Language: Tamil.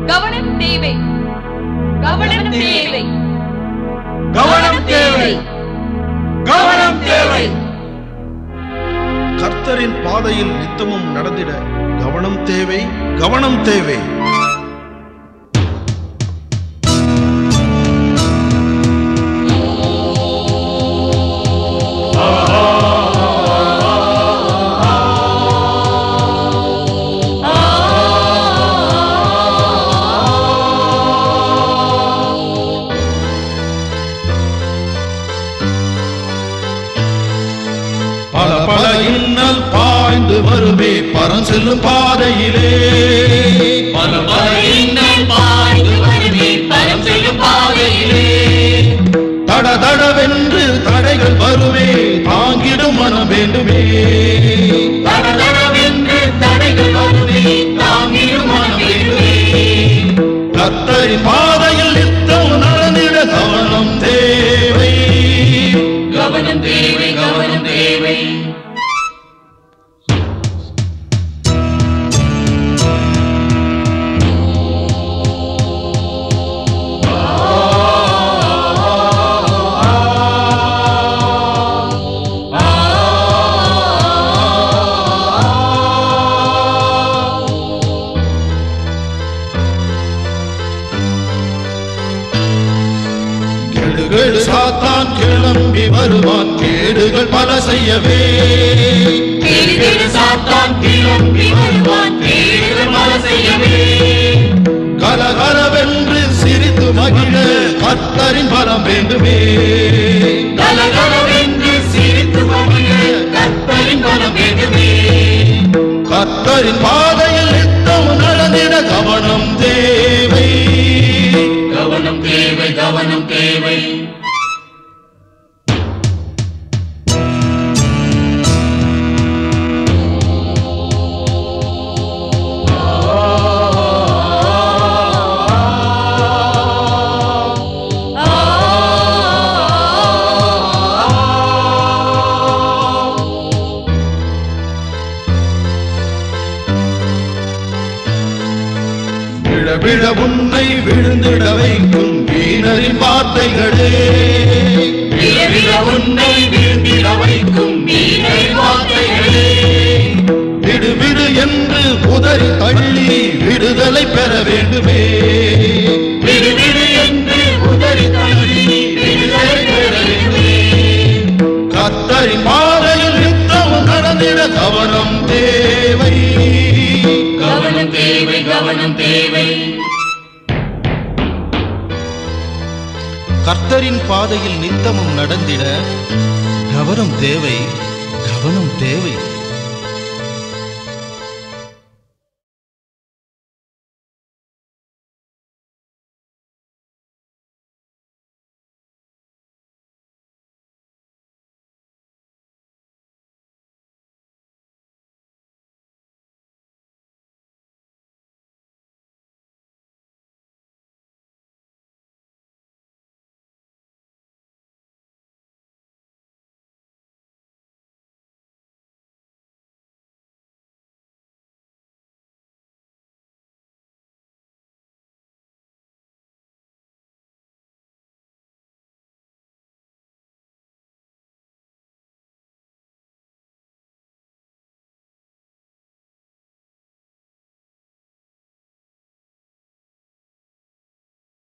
கவனம் தேவை கவனம் தேவை கவனம் தேவை கவனம் தேவை கர்த்தரின் பாதையில் நித்தமும் நடந்திட கவனம் தேவை கவனம் தேவை பல பல இன்னல் பாய்ந்து வருமே பரம் செல்லும் பாதையிலே பல பல இன்னல் பாய்ந்து வருமே பரம் செல்லும் பாதையிலே தட தடவென்று தடைகள் வருமே தாங்கிடும் மனம் வேண்டுமே தடதடவென்று தடைகள் வருமே தாங்கிடும் மனம் வேண்டுமே கத்தரின் பாதையில் நித்தம் நடந்திட கவனம் தேவை கவனம் தேவை கவனம் தேவை கெடுகள் சாத்தான் கிளம்பி வருவான் கேடுகள் பல செய்யவே கேடுகெடு சாத்தான் கிளம்பி வருவான் கேடுகள் பல செய்யவே கலகலவென்று சிரித்து மகிழ கத்தரின் பலம் வேண்டுமே கலகலவென்று சிரித்து மகிழ கர்த்தரின் பலம் வேண்டுமே கத்தரின் பாதையில் நித்தம் நடந்திட கவனம் தேவை கவனம் தேவை கவனம் தேவை விழ விழ உன்னை விழுந்திட வைக்கும் வீணரின் வார்த்தைகளே விழவிழ உன்னை வீழ்ந்திட வைக்கும் வீணை வார்த்தைகளே விடு விடு என்று உதறி தள்ளி விடுதலை பெற வேண்டுமே விடு விடு என்று உதறி தள்ளி விடுதலை பெற வேண்டுமே கத்தரின் பாதையில் நித்தம் நடந்திட கவனம் தேவை கவனம் தேவை கவனம் தேவை கர்த்தரின் பாதையில் நித்தமும் நடந்திட கவனம் தேவை கவனம் தேவை